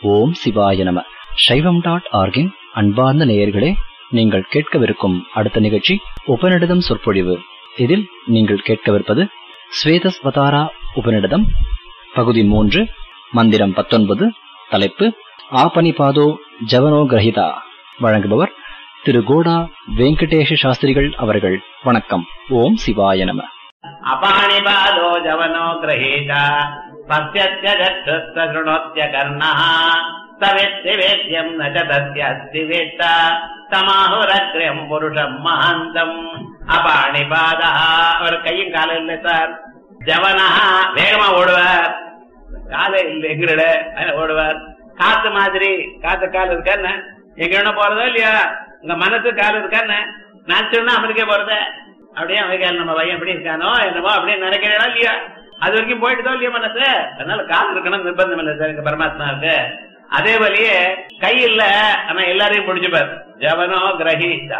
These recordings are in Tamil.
ஓம் சிவாய நம சைவம் டாட் ஆர்கின் அன்பார்ந்த நேயர்களே நீங்கள் கேட்கவிருக்கும் அடுத்த நிகழ்ச்சி உபநிடதம் சொற்பொழிவு இதில் நீங்கள் கேட்கவிருப்பது ஸ்வேதஸ்வதாரா உபநிடதம் பகுதி மூன்று மந்திரம் பத்தொன்பது தலைப்பு ஆபனிபாதோ ஜவனோ கிரஹிதா வழங்குபவர் திரு கோடா வெங்கடேஷ சாஸ்திரிகள் அவர்கள் வணக்கம் ஓம் சிவாய நம अपाणिपादो जवनो गृहीत पश्यत्य चक्षुस्त शृणोत्य कर्णः स वेत्ति वेद्यम् न च तस्यास्ति वेत्त समाहुरग्र्यम् புருஷம் மகாந்தம் அபாணிபாதா அவர் கையும் காலம் இல்லை சார் ஜவனா வேகமா ஓடுவார் காலை இல்லைங்கிற ஓடுவார் காத்து மாதிரி காத்து கால் இருக்கான்னு எங்க வேணா போறதோ இல்லையா உங்க மனசு கால் இருக்கான்னு நான் சொன்னா அமெரிக்கா போறத அப்படியே அமெரிக்கா நம்ம பையன் எப்படி இருக்கானோ என்னமோ அப்படியே நினைக்கிறா இல்லையா அது வரைக்கும் போயிட்டுதோ இல்லையா மனசு அதனால கால் இருக்கணும் நிர்பந்தம் இல்லை சார் பரமாத்மாவுக்கு அதே வழியே கை இல்ல ஆனா எல்லாரையும் பிடிச்சுப்பார் ஜவனோ கிரகிதா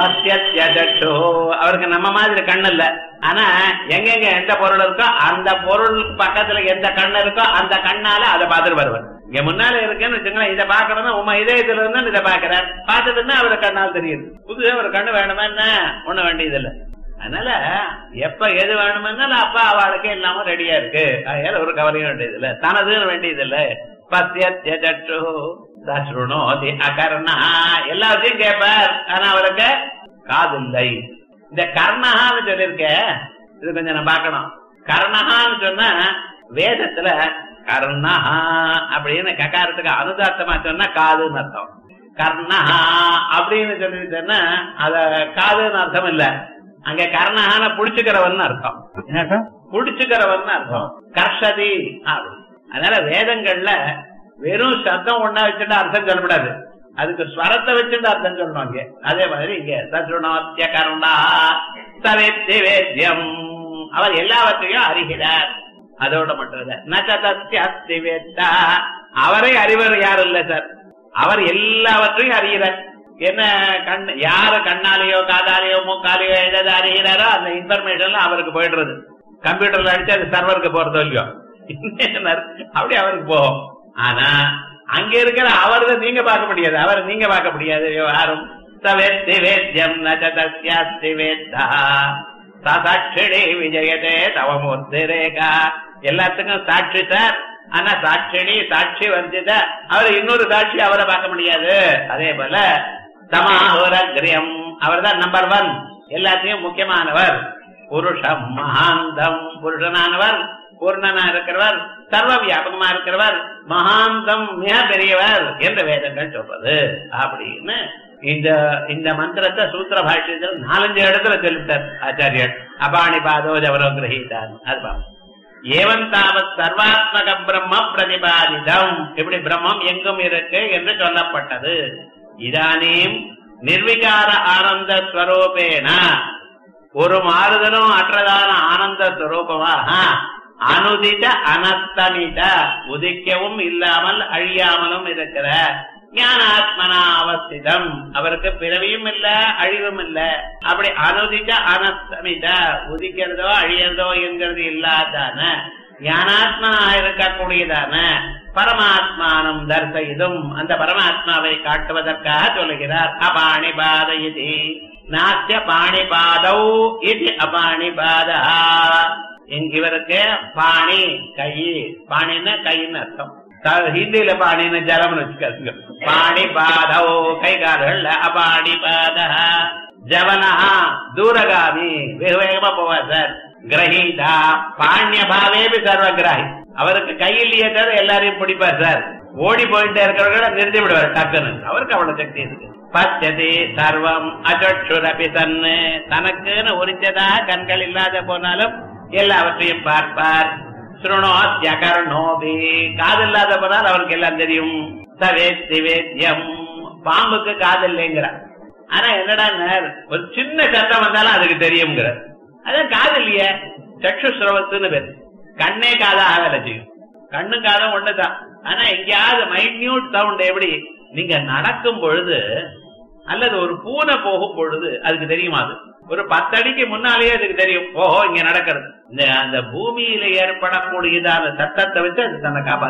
பசியோ அவருக்கு நம்ம மாதிரி கண்ணு இல்ல ஆனா எங்கெங்க எந்த பொருள் இருக்கோ அந்த பொருள் பக்கத்துல எந்த கண்ணு இருக்கோ அந்த கண்ணால அதை பார்த்துட்டு வருவார் இங்க முன்னால இருக்குன்னு வச்சுங்களேன் இதை பாக்கணும்னா உமா இதயத்துல இருந்து இதை பாக்குறார் பார்த்ததுன்னா அவரு கண்ணால் தெரியுது புதுசா ஒரு கண்ணு வேணுமா என்ன ஒண்ணு வேண்டியது இல்ல அதனால எப்ப எது வேணுமென்னாலும் அப்பா அவளுக்கு எல்லாமே ரெடியா இருக்கு அதனால ஒரு கவலையும் வேண்டியது இல்ல தனதுன்னு வேண்டியது இல்ல பசியு சசுணோதி அகர்ணா எல்லாத்தையும் கேட்பார் ஆனா அவருக்கு காது இல்லை இந்த கர்ணகான்னு சொல்லிருக்க இது கொஞ்சம் நான் பார்க்கணும் கர்ணகான்னு சொன்னா வேதத்துல கர்ணஹா அப்படின்னு கக்காரத்துக்கு அனுதார்த்தமா சொன்னா காதுன்னு அர்த்தம் கர்ணஹா அப்படின்னு சொல்லிட்டேன்னா அத காதுன்னு அர்த்தம் இல்ல அங்க கர்ணஹான புடிச்சுக்கிறவன் அர்த்தம் புடிச்சுக்கிறவன் அர்த்தம் கர்ஷதி அதனால வேதங்கள்ல வெறும் சத்தம் ஒன்னா வச்சுட்டு அர்த்தம் சொல்லப்படாது அதுக்கு ஸ்வரத்தை வச்சுட்டு அர்த்தம் சொல்லணும் இங்க அதே மாதிரி இங்க சசுணோத்திய கருணா சவேத்தி வேத்தியம் அவர் எல்லாவற்றையும் அறிகிறார் அதோட மட்டும் இல்ல நச்சதஸ்தி வேத்தா அவரை அறிவர் யாரும் இல்ல சார் அவர் எல்லாவற்றையும் அறிகிறார் என்ன கண் யாரு கண்ணாலேயோ காதாலேயோ மூக்காலேயோ எதாவது அறிகிறாரோ அந்த இன்ஃபர்மேஷன்ல அவருக்கு போயிடுறது கம்ப்யூட்டர்ல அடிச்சு அது சர்வருக்கு போறதோ இல்லையோ அப்படி அவருக்கு போகும் ஆனா அங்க இருக்கிற அவரது நீங்க பார்க்க முடியாது அவர் நீங்க பார்க்க முடியாது விவகாரம் சவேத்தி வேத்தியம் நச்சதஸ்தி வேத்தா சாட்சிடே விஜயதே தவமூர்த்தி ரேகா எல்லாத்துக்கும் சாட்சி சார் ஆனா சாட்சிணி சாட்சி வந்தித அவர் இன்னொரு சாட்சி அவரை பார்க்க முடியாது அதே போல சமாஹோரகிரியம் அவர் தான் நம்பர் ஒன் எல்லாத்தையும் முக்கியமானவர் புருஷம் மகாந்தம் புருஷனானவர் பூர்ணனா இருக்கிறவர் சர்வ வியாபகமா இருக்கிறவர் மகாந்தம் மிக பெரியவர் என்று வேதங்கள் சொல்றது அப்படின்னு இந்த இந்த மந்திரத்தை சூத்திர பாஷ்யத்தில் நாலஞ்சு இடத்துல சொல்லிட்டார் ஆச்சாரியர் அபாணி பாதோ ஜவரோ கிரகிதான் அது ஏவன் தாவத் சர்வாத்மக பிரம்ம பிரதிபாதிதம் இப்படி பிரம்மம் எங்கும் இருக்கு என்று சொல்லப்பட்டது இதானீம் நிர்விகார ஆனந்த ஸ்வரூபேன ஒரு மாறுதலும் அற்றதான ஆனந்த ஸ்வரூபமாக அனுதித அனஸ்தமித உதிக்கவும் இல்லாமல் அழியாமலும் இருக்கிற ஞானாத்மனா அவஸ்திதம் அவருக்கு பிறவியும் இல்ல அழிவும் இல்ல அப்படி அனுதித அனஸ்தமித உதிக்கிறதோ அழியறதோ என்கிறது இல்லாதான ஞானாத்மனா இருக்கக்கூடியதான பரமாத்மானம் தர்சயிதும் அந்த பரமாத்மாவை காட்டுவதற்காக சொல்லுகிறார் அபாணிபாத இது நாத்திய பாணிபாதௌ இது அபாணிபாதா இவருக்கு பாணி கை பாணின்னு கைன்னு அர்த்தம் ஹிந்தியில பாணின்னு ஜலம்னு வச்சுக்காதுங்க பாணி பாதோ கை கால்கள் அபாணி பாத ஜவனஹா தூரகாமி வெகு வேகமா போவார் சார் கிரகீதா பாண்ய பாவேபி சர்வகிராகி அவருக்கு கையிலேயே தவிர எல்லாரையும் பிடிப்பார் சார் ஓடி போயிட்டே இருக்கிறவர்கள நிறுத்தி விடுவார் டக்குன்னு அவருக்கு அவ்வளவு சக்தி இருக்கு பச்சதி சர்வம் அஜொட்சுரபி தன்னு தனக்குன்னு உரிச்சதா கண்கள் இல்லாத போனாலும் எல்லாவற்றையும் பார்ப்பார் சுருணோத்யகர்ணோபி காது இல்லாத போனால் அவருக்கு எல்லாம் தெரியும் சவேத்தி வேத்தியம் பாம்புக்கு காது இல்லைங்கிறார் ஆனா என்னடா ஒரு சின்ன சத்தம் வந்தாலும் அதுக்கு தெரியுங்கிறார் அதான் காது இல்லையே சக்ஷு சிரவத்துன்னு பேர் கண்ணே காதாக வேலை செய்யும் கண்ணு காதம் ஒண்ணுதான் ஆனா எங்கேயாவது மைன்யூட் சவுண்ட் எப்படி நீங்க நடக்கும் பொழுது அல்லது ஒரு பூனை போகும் பொழுது அதுக்கு தெரியுமா அது ஒரு பத்தடிக்கு முன்னாலேயே அதுக்கு தெரியும் ஓஹோ இங்க நடக்கிறது இந்த அந்த பூமியில ஏற்படக்கூடியதான சத்தத்தை வச்சு அது தன்னை காப்பாற்றும்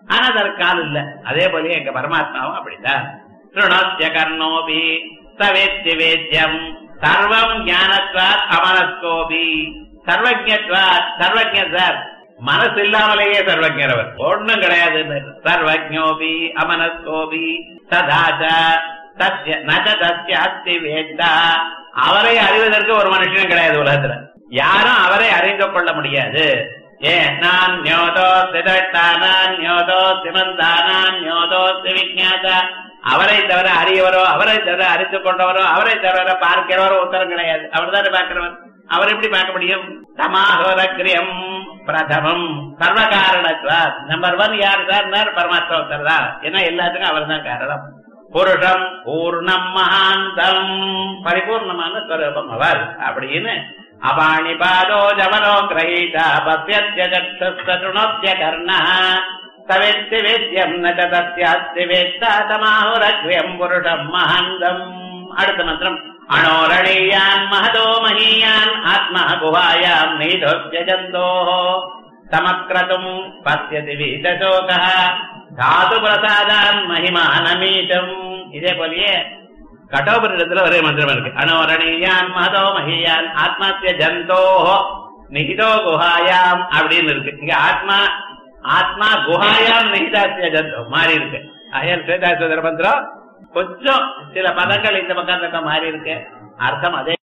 ஆனா அதற்கு கால் இல்ல அதே போல எங்க பரமாத்மாவும் அப்படிதான் திருணோத்திய கர்ணோபி சவேத்தி வேத்தியம் சர்வம் ஞானத்வாத் அமனஸ்கோபி சர்வஜத்வாத் சர்வஜ சார் மனசு இல்லாமலேயே சர்வஜர் அவர் ஒண்ணும் கிடையாது சர்வஜோபி அமனஸ்கோபி சதாச்ச சத்ய நஜ சத்ய அஸ்தி வேத்தா அவரை அறிவதற்கு ஒரு மனுஷனும் கிடையாது உலகத்துல யாரும் அவரை அறிந்து கொள்ள முடியாது ஏ நான் ஞோதோ சிதட்டானான் ஞோதோ சிமந்தானான் ஞோதோ விஜாதா அவரை தவிர அறியவரோ அவரை தவிர அறிந்து கொண்டவரோ அவரை தவிர பார்க்கிறவரோ உத்தரம் கிடையாது அவர் தானே பார்க்கிறவர் அவர் எப்படி பார்க்க முடியும் சமாஹோரக்ரியம் பிரதமம் சர்வ காரணத்வா நம்பர் ஒன் யார் சார் பரமாத்மா ஒருத்தர் தான் ஏன்னா எல்லாத்துக்கும் அவர் தான் காரணம் புருஷம் பூர்ணம் மகாந்தம் பரிபூர்ணமான ஸ்வரூபம் அவர் அப்படின்னு அபாணி பாதோ ஜவனோ கிரகீதா பத்தியத்யஜக்ஷுணோத்திய கர்ணா சவேத்தி வேத்தியம் ந தஸ்யாஸ்தி வேத்தா தமாஹுரக்ரியம் புருஷம் மகாந்தம் அடுத்த மந்திரம் அணோரணீயான் மகதோ மகீயான் ஆத்மா குஹாயாம் நீதோத்யஜந்தோ சமக்ரதும் பசியதி வீதசோக தாது பிரசாதான் மகிமானமீதம் இதே போலயே கட்டோபரிடத்துல ஒரே மந்திரம் இருக்கு அணோரணீயான் மகதோ மகியான் ஆத்மாத்திய ஜந்தோ நிகிதோ குஹாயாம் அப்படின்னு இருக்கு இங்க ஆத்மா ஆத்மா குஹாயாம் நிகிதாத்திய ஜந்தோ மாறி இருக்கு அயல் ஸ்வேதாசுதர மந்திரம் கொஞ்சம் சில பதங்கள் இந்த பக்கம் மாறி இருக்கு அர்த்தம் அதே